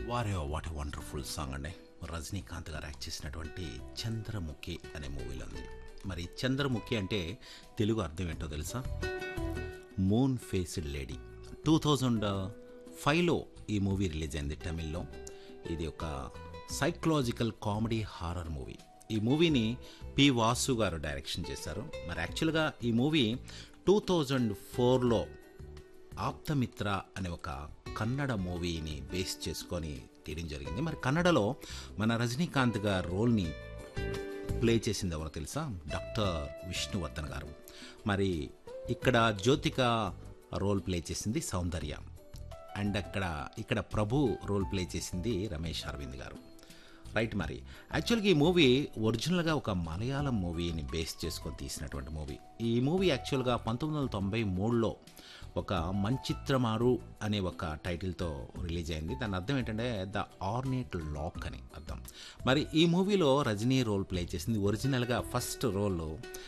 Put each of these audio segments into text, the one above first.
వారే what a wonderful song అండి రజనీకాంత్ గారు యాక్ట్ చేసినటువంటి చంద్రముఖి అనే మూవీలో ఉంది మరి చంద్రముఖి అంటే తెలుగు అర్థం ఏంటో తెలుసా moon faced lady two thousand ఫైవ్లో ఈ మూవీ రిలీజ్ అయింది తమిళ్లో ఇది ఒక సైకలాజికల్ కామెడీ హారర్ మూవీ ఈ మూవీని పి వాసు గారు డైరెక్షన్ చేశారు మరి యాక్చువల్గా ఈ మూవీ టూ థౌజండ్ ఫోర్లో ఆప్తమిత్ర అనే ఒక కన్నడ మూవీని బేస్ చేసుకొని తీయడం జరిగింది మరి కన్నడలో మన రజనీకాంత్ గారు రోల్ని ప్లే చేసింది ఎవరో తెలుసా డాక్టర్ విష్ణువర్ధన్ గారు మరి ఇక్కడ జ్యోతిక రోల్ ప్లే చేసింది సౌందర్య అండ్ అక్కడ ఇక్కడ ప్రభు రోల్ ప్లే చేసింది రమేష్ అరవింద్ గారు రైట్ మరి యాక్చువల్గా ఈ మూవీ ఒరిజినల్గా ఒక మలయాళం మూవీని బేస్ చేసుకొని తీసినటువంటి మూవీ ఈ మూవీ యాక్చువల్గా పంతొమ్మిది వందల తొంభై మూడులో ఒక మంచిత్రమారు అనే ఒక టైటిల్తో రిలీజ్ అయింది దాని అర్థం ఏంటంటే ద ఆర్నేట్ లాక్ అని అర్థం మరి ఈ మూవీలో రజనీ రోల్ ప్లే చేసింది ఒరిజినల్గా ఫస్ట్ రోల్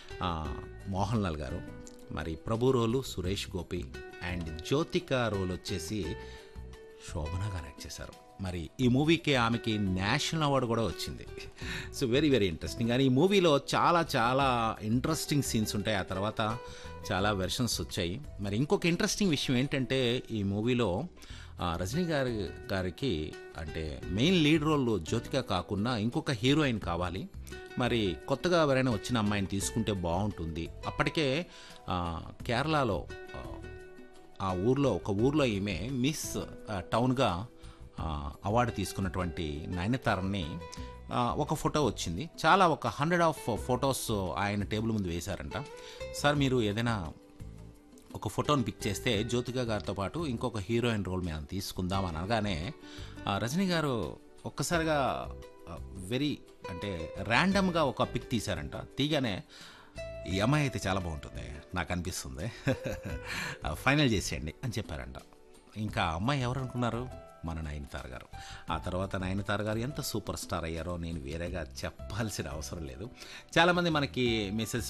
మోహన్ లాల్ గారు మరి Prabhu role Suresh Gopi and Jyothika role వచ్చేసి శోభన గారు యాక్ట్ చేశారు మరి ఈ మూవీకి ఆమెకి నేషనల్ అవార్డు కూడా వచ్చింది సో వెరీ వెరీ ఇంట్రెస్టింగ్ కానీ ఈ మూవీలో చాలా చాలా ఇంట్రెస్టింగ్ సీన్స్ ఉంటాయి ఆ తర్వాత చాలా వెర్షన్స్ వచ్చాయి మరి ఇంకొక ఇంట్రెస్టింగ్ విషయం ఏంటంటే ఈ మూవీలో ఆ, రజనీ గారి గారికి అంటే మెయిన్ లీడ్ రోల్ జ్యోతిక కాకుండా ఇంకొక హీరోయిన్ కావాలి మరి కొత్తగా ఎవరైనా వచ్చిన అమ్మాయిని తీసుకుంటే బాగుంటుంది అప్పటికే ఆ, కేరళలో ఆ, ఆ ఊర్లో ఒక ఊర్లో ఈమె మిస్ ఆ, టౌన్గా ఆ, అవార్డు తీసుకున్నటువంటి నయనతారని ఆ, ఒక ఫోటో వచ్చింది చాలా ఒక హండ్రెడ్ ఆఫ్ ఫొటోస్ ఆయన టేబుల్ ముందు వేశారంట సార్ మీరు ఏదైనా ఒక ఫోటోని పిక్ చేస్తే జ్యోతిక గారితో పాటు ఇంకొక హీరోయిన్ రోల్ మేము తీసుకుందాం అని అనగానే ఆ, రజనీ గారు ఒక్కసారిగా వెరీ అంటే ర్యాండమ్గా ఒక పిక్ తీశారంట తీగానే ఈ అమ్మాయి అయితే చాలా బాగుంటుంది నాకు అనిపిస్తుంది ఫైనల్ చేసేయండి అని చెప్పారంట ఇంకా ఆ అమ్మాయి ఎవరు అనుకున్నారు మన నయనతార గారు ఆ తర్వాత నయనతార గారు ఎంత సూపర్ స్టార్ అయ్యారో నేను వేరేగా చెప్పాల్సిన అవసరం లేదు చాలామంది మనకి మెసేజ్